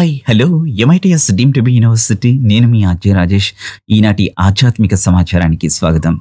hi hello MITS deemed to be university నేను మీ RJ Rajesh ఈనాటి ఆధ్యాత్మిక సమాచారానికి స్వాగతం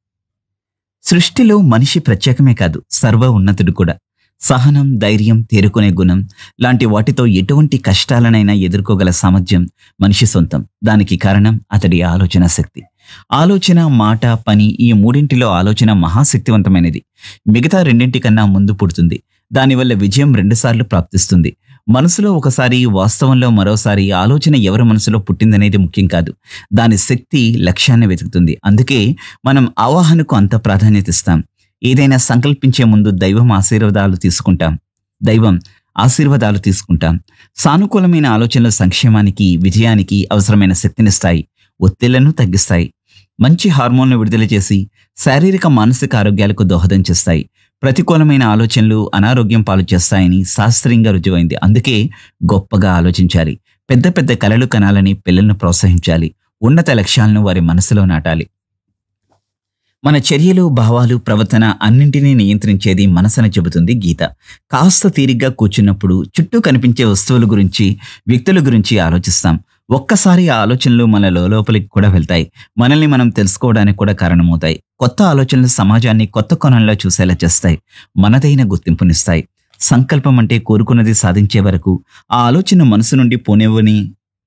సృష్టిలో మనిషి ప్రత్యేకమే కాదు సర్వ ఉన్నతుడు కూడా సహనం ధైర్యం తేరుకునే గుణం లాంటి వాటితో ఎటువంటి కష్టాలనైనా ఎదుర్కోగల సామర్థ్యం మనిషి సొంతం దానికి కారణం అతడి ఆలోచన శక్తి ఆలోచన మాట పని ఈ మూడింటిలో ఆలోచన మహాశక్తివంతమైనది మిగతా రెండింటి కన్నా ముందు పుడుతుంది దానివల్ల విజయం రెండుసార్లు ప్రాప్తిస్తుంది మనసులో ఒకసారి వాస్తవంలో మరోసారి ఆలోచన ఎవరి మనసులో పుట్టిందనేది ముఖ్యం కాదు దాని శక్తి లక్ష్యాన్ని వెతుకుతుంది అందుకే మనం ఆవాహనకు అంత ప్రాధాన్యత ఇస్తాం ఏదైనా సంకల్పించే ముందు దైవం ఆశీర్వాదాలు తీసుకుంటాం దైవం ఆశీర్వాదాలు తీసుకుంటాం సానుకూలమైన ఆలోచనలు సంక్షేమానికి విజయానికి అవసరమైన శక్తినిస్తాయి ఒత్తిళ్లను తగ్గిస్తాయి మంచి హార్మోన్లు విడుదల చేసి శారీరక మానసిక ఆరోగ్యాలకు దోహదం చేస్తాయి ప్రతికూలమైన ఆలోచనలు అనారోగ్యం పాలు చేస్తాయని శాస్త్రీయంగా రుజువైంది అందుకే గొప్పగా ఆలోచించాలి పెద్ద పెద్ద కలలు కనాలని పిల్లలను ప్రోత్సహించాలి ఉన్నత లక్ష్యాలను వారి మనసులో నాటాలి మన చర్యలు భావాలు ప్రవర్తన అన్నింటినీ నియంత్రించేది మనసని చెబుతుంది గీత కాస్త తీరిగ్గా కూర్చున్నప్పుడు చుట్టూ కనిపించే వస్తువుల గురించి వ్యక్తుల గురించి ఆలోచిస్తాం ఒక్కసారి ఆ ఆలోచనలు మన లోపలికి కూడా వెళ్తాయి మనల్ని మనం తెలుసుకోవడానికి కూడా కారణమవుతాయి కొత్త ఆలోచనలు సమాజాన్ని కొత్త కోణంలో చూసేలా చేస్తాయి మనదైన గుర్తింపునిస్తాయి సంకల్పం అంటే కోరుకున్నది సాధించే వరకు ఆ ఆలోచన మనసు నుండి పోనివ్వని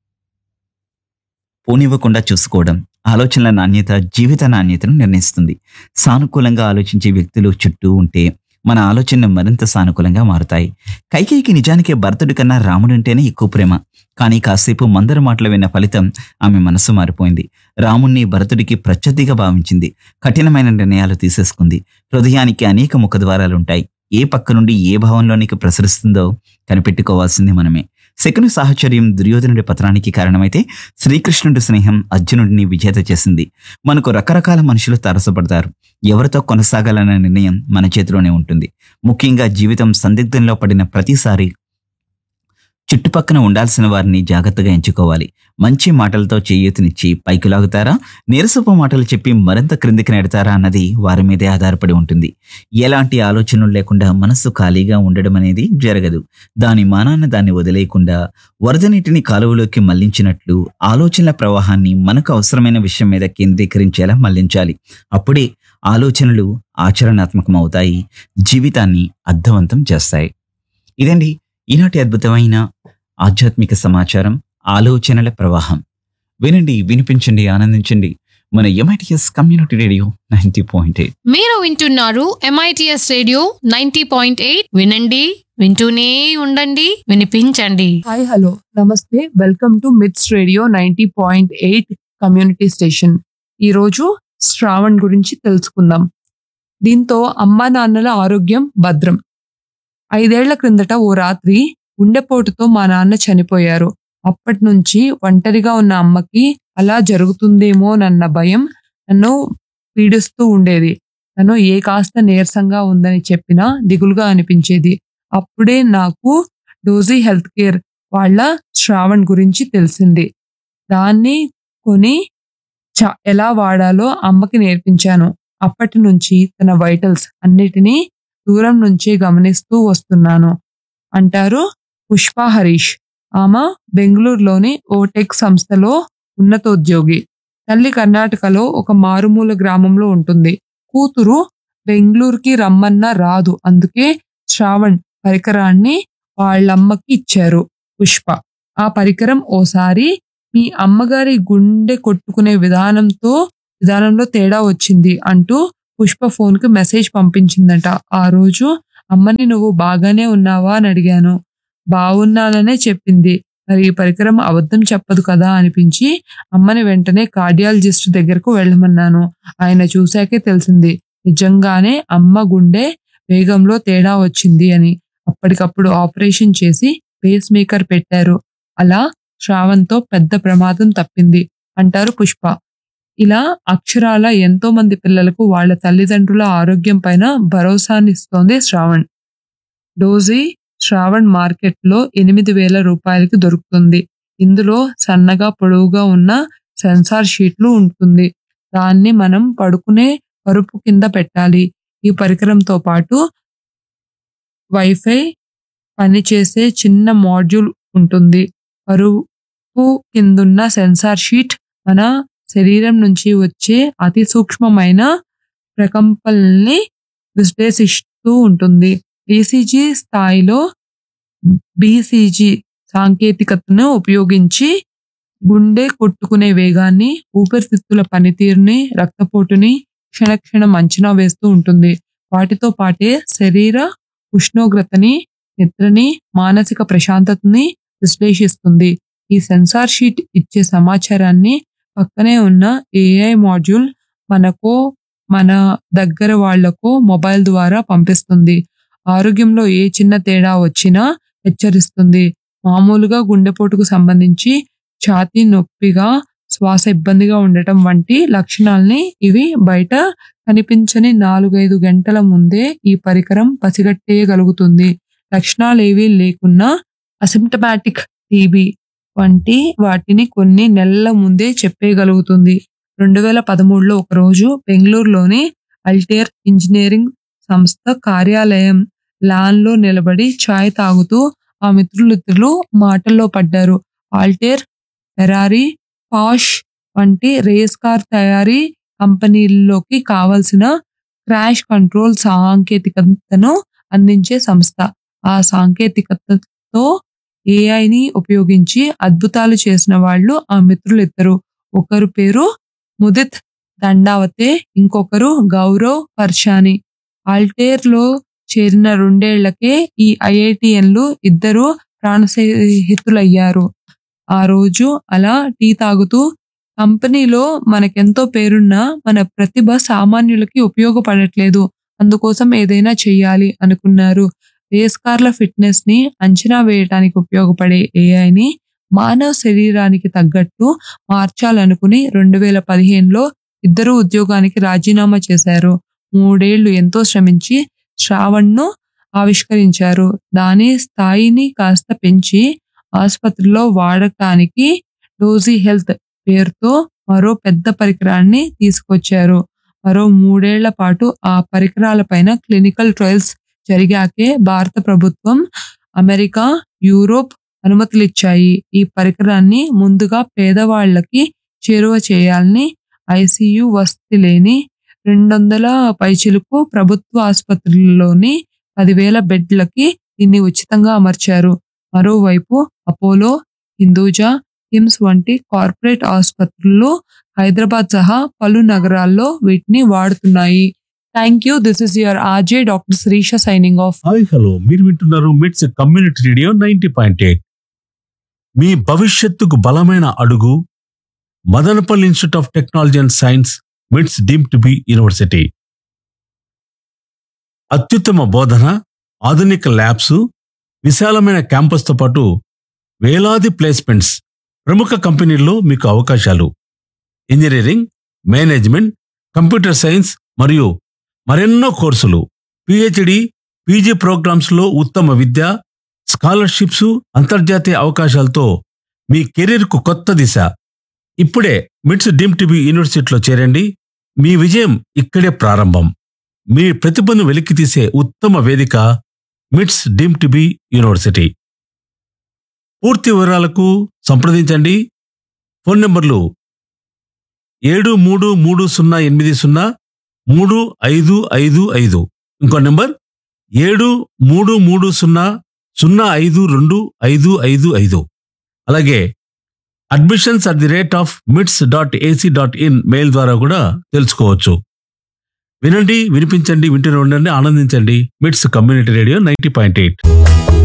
పోనివ్వకుండా చూసుకోవడం ఆలోచనల నాణ్యత జీవిత నాణ్యతను నిర్ణయిస్తుంది సానుకూలంగా ఆలోచించే వ్యక్తులు చుట్టూ ఉంటే మన ఆలోచనలు మరింత సానుకూలంగా మారుతాయి కైకేయికి నిజానికి భరతుడి కన్నా రాముడంటేనే ఎక్కువ ప్రేమ కానీ కాసేపు మందర మాటలు విన్న ఫలితం ఆమె మనసు మారిపోయింది రాముణ్ణి భరతుడికి ప్రత్యర్థిగా భావించింది కఠినమైన నిర్ణయాలు తీసేసుకుంది హృదయానికి అనేక ముఖద్వారాలుంటాయి ఏ పక్క నుండి ఏ భావంలోనికి ప్రసరిస్తుందో కనిపెట్టుకోవాల్సింది మనమే శకుని సాహచర్యం దుర్యోధనుడి పతనానికి కారణమైతే శ్రీకృష్ణుడి స్నేహం అర్జునుడిని విజేత చేసింది మనకు రకరకాల మనుషులు తారసపడతారు ఎవరితో కొనసాగాలన్న నిర్ణయం మన చేతిలోనే ఉంటుంది ముఖ్యంగా జీవితం సందిగ్ధంలో పడిన ప్రతిసారి చుట్టుపక్కన ఉండాల్సిన వారిని జాగ్రత్తగా ఎంచుకోవాలి మంచి మాటలతో చేయూతనిచ్చి పైకి లాగుతారా నీరసపు మాటలు చెప్పి మరింత క్రిందికి నెడతారా అన్నది వారి మీదే ఆధారపడి ఉంటుంది ఎలాంటి ఆలోచనలు లేకుండా మనస్సు ఖాళీగా ఉండడం అనేది జరగదు దాని మానాన్న దాన్ని వదిలేయకుండా వరద నీటిని కాలువలోకి మళ్లించినట్లు ఆలోచనల ప్రవాహాన్ని మనకు అవసరమైన విషయం మీద కేంద్రీకరించేలా మళ్లించాలి అప్పుడే ఆలోచనలు ఆచరణాత్మకం అవుతాయి జీవితాన్ని అర్థవంతం చేస్తాయి ఇదండి ఈనాటి అద్భుతమైన ఆధ్యాత్మిక సమాచారం ఆలోచనల ప్రవాహం వినండి వినిపించండి ఆనందించండి మన MITS community radio ninety point eight మీరు వింటున్నారు MITS radio ninety point eight వినండి వింటూనే ఉండండి వినిపించండి hi hello namaste welcome to MITS radio ninety point eight community station ఈరోజు శ్రావణ్ గురించి తెలుసుకుందాం దీంతో అమ్మా నాన్నల ఆరోగ్యం భద్రం ఐదేళ్ల క్రిందట ఓ రాత్రి గుండెపోటుతో మా నాన్న చనిపోయారు అప్పటి నుంచి ఒంటరిగా ఉన్న అమ్మకి అలా జరుగుతుందేమోనన్న భయం నన్ను పీడిస్తూ ఉండేది తను ఏ కాస్త నీరసంగా ఉందని చెప్పినా దిగులుగా అనిపించేది అప్పుడే నాకు డోజీ హెల్త్ కేర్ వాళ్ళ శ్రావణ్ గురించి తెలిసింది దాన్ని కొని చ- ఎలా వాడాలో అమ్మకి నేర్పించాను అప్పటి నుంచి తన వైటల్స్ అన్నిటినీ దూరం నుంచే గమనిస్తూ వస్తున్నాను అంటారు పుష్ప హరీష్ ఆమె బెంగళూరులోని ఓ టెక్ సంస్థలో ఉన్నతోద్యోగి తల్లి కర్ణాటకలో ఒక మారుమూల గ్రామంలో ఉంటుంది కూతురు బెంగళూరుకి రమ్మన్నా రాదు అందుకే శ్రావణ్ పరికరాన్ని వాళ్ళమ్మకి ఇచ్చారు పుష్ప ఆ పరికరం ఓసారి మీ అమ్మగారి గుండె కొట్టుకునే విధానంతో విధానంలో తేడా వచ్చింది అంటూ పుష్ప ఫోన్ కి మెసేజ్ పంపించిందట ఆ రోజు అమ్మని నువ్వు బాగానే ఉన్నావా అని అడిగాను బాగున్నాననే చెప్పింది మరి ఈ పరికరం అబద్ధం చెప్పదు కదా అనిపించి అమ్మని వెంటనే కార్డియాలజిస్ట్ దగ్గరకు వెళ్ళమన్నాను ఆయన చూశాకే తెలిసింది నిజంగానే అమ్మ గుండె వేగంలో తేడా వచ్చింది అని అప్పటికప్పుడు ఆపరేషన్ చేసి పేస్ మేకర్ పెట్టారు అలా శ్రావంతో పెద్ద ప్రమాదం తప్పింది అంటారు పుష్ప ఇలా అక్షరాల ఎంతో మంది పిల్లలకు వాళ్ళ తల్లిదండ్రుల ఆరోగ్యం పైన భరోసానిస్తోంది శ్రావణ్ డోజీ శ్రావణ్ మార్కెట్లో ఎనిమిది వేల రూపాయలకి దొరుకుతుంది ఇందులో సన్నగా పొడవుగా ఉన్న సెన్సార్ షీట్లు ఉంటుంది దాన్ని మనం పడుకునే పరుపు కింద పెట్టాలి ఈ పరికరంతో పాటు వైఫై పనిచేసే చిన్న మాడ్యూల్ ఉంటుంది పరుపు కిందున్న సెన్సార్ షీట్ మన శరీరం నుంచి వచ్చే అతి సూక్ష్మమైన ప్రకంపనల్ని విశ్లేషిస్తూ ఉంటుంది ఈసీజీ స్థాయిలో బీసీజీ సాంకేతికతను ఉపయోగించి గుండె కొట్టుకునే వేగాన్ని ఊపిరితిత్తుల పనితీరుని రక్తపోటుని క్షణక్షణం అంచనా వేస్తూ ఉంటుంది వాటితో పాటే శరీర ఉష్ణోగ్రతని నిద్రని మానసిక ప్రశాంతతని విశ్లేషిస్తుంది ఈ సెన్సార్ షీట్ ఇచ్చే సమాచారాన్ని పక్కనే ఉన్న ఏఐ మాడ్యూల్ మనకో మన దగ్గర వాళ్లకో మొబైల్ ద్వారా పంపిస్తుంది ఆరోగ్యంలో ఏ చిన్న తేడా వచ్చినా హెచ్చరిస్తుంది మామూలుగా గుండెపోటుకు సంబంధించి ఛాతీ నొప్పిగా శ్వాస ఇబ్బందిగా ఉండటం వంటి లక్షణాల్ని ఇవి బయట కనిపించని నాలుగైదు గంటల ముందే ఈ పరికరం పసిగట్టేయగలుగుతుంది లక్షణాలు ఏవీ లేకున్నా అసిమ్టమాటిక్ టీబీ వంటి వాటిని కొన్ని నెలల ముందే చెప్పేయగలుగుతుంది రెండు వేల పదమూడులో ఒకరోజు బెంగళూరులోని అల్టేర్ ఇంజనీరింగ్ సంస్థ కార్యాలయం లాన్ లో నిలబడి ఛాయ్ తాగుతూ ఆ మిత్రులిద్దరు మాటల్లో పడ్డారు ఆల్టేర్ ఫెరారీ పాష్ వంటి రేస్ కార్ తయారీ కంపెనీల్లోకి కావలసిన క్రాష్ కంట్రోల్ సాంకేతికతను అందించే సంస్థ ఆ సాంకేతికతతో ఏఐని ఉపయోగించి అద్భుతాలు చేసిన వాళ్ళు ఆ మిత్రులిద్దరు ఒకరు పేరు ముదిత్ దండావతే ఇంకొకరు గౌరవ్ పర్షాని ఆల్టేర్ లో చేరిన రెండేళ్లకే ఈ ఐఐటిఎన్లు ఇద్దరు ప్రాణస్నేహితులయ్యారు ఆ రోజు అలా టీ తాగుతూ కంపెనీలో మనకెంతో పేరున్నా మన ప్రతిభ సామాన్యులకి ఉపయోగపడట్లేదు అందుకోసం ఏదైనా చెయ్యాలి అనుకున్నారు రేస్ కార్ల ఫిట్నెస్ ని అంచనా వేయడానికి ఉపయోగపడే ఏఐని మానవ శరీరానికి తగ్గట్టు మార్చాలనుకుని రెండు వేల పదిహేనులో ఇద్దరు ఉద్యోగానికి రాజీనామా చేశారు మూడేళ్లు ఎంతో శ్రమించి శ్రావణ్ను ఆవిష్కరించారు దాని స్థాయిని కాస్త పెంచి ఆసుపత్రిలో వాడటానికి డోజీ హెల్త్ పేరుతో మరో పెద్ద పరికరాన్ని తీసుకొచ్చారు మరో మూడేళ్ల పాటు ఆ పరికరాలపైన క్లినికల్ ట్రయల్స్ జరిగాకే భారత ప్రభుత్వం అమెరికా యూరోప్ అనుమతులిచ్చాయి ఈ పరికరాన్ని ముందుగా పేదవాళ్లకి చేరువ చేయాలని ఐసీయూ వసతి లేని రెండు వందల పైచిలకు ప్రభుత్వ ఆసుపత్రుల్లోని పదివేల బెడ్లకి దీన్ని ఉచితంగా అమర్చారు మరోవైపు అపోలో హిందూజా కిమ్స్ వంటి కార్పొరేట్ ఆసుపత్రులు హైదరాబాద్ సహా పలు నగరాల్లో వీటిని వాడుతున్నాయి thank you this is your RJ doctor Shreesha signing off hi hello మీరు వింటున్నారు MITS community radio ninety point eight మీ భవిష్యత్తుకు బలమైన అడుగు Madanapalle institute of technology and science MITS deemed to be university అత్యుత్తమ బోధన ఆధునిక ల్యాబ్స్ విశాలమైన క్యాంపస్తో పాటు వేలాది ప్లేస్మెంట్స్ ప్రముఖ కంపెనీల్లో మీకు అవకాశాలు ఇంజనీరింగ్ మేనేజ్మెంట్ కంప్యూటర్ సైన్స్ మరియు మరెన్నో కోర్సులు పిహెచ్డి పీజీ ప్రోగ్రామ్స్లో ఉత్తమ విద్య స్కాలర్షిప్స్ అంతర్జాతీయ అవకాశాలతో మీ కెరీర్కు కొత్త దిశ ఇప్పుడే మిట్స్ డీమ్ టీబీ యూనివర్సిటీలో చేరండి మీ విజయం ఇక్కడే ప్రారంభం మీ ప్రతిభను వెలికితీసే ఉత్తమ వేదిక మిట్స్ డీమ్ టీబీ యూనివర్సిటీ పూర్తి వివరాలకు సంప్రదించండి ఫోన్ నంబర్లు ఏడు మూడు మూడు సున్నా ఎనిమిది సున్నా మూడు ఐదు ఐదు ఐదు ఇంకో నెంబర్ ఏడు మూడు మూడు సున్నా సున్నా ఐదు రెండు ఐదు ఐదు ఐదు అలాగే admissions at the rate of MITS dot AC dot in mail ద్వారా కూడా తెలుసుకోవచ్చు వినండి వినిపించండి వింటూనే ఉండండి ఆనందించండి MITS community radio ninety point eight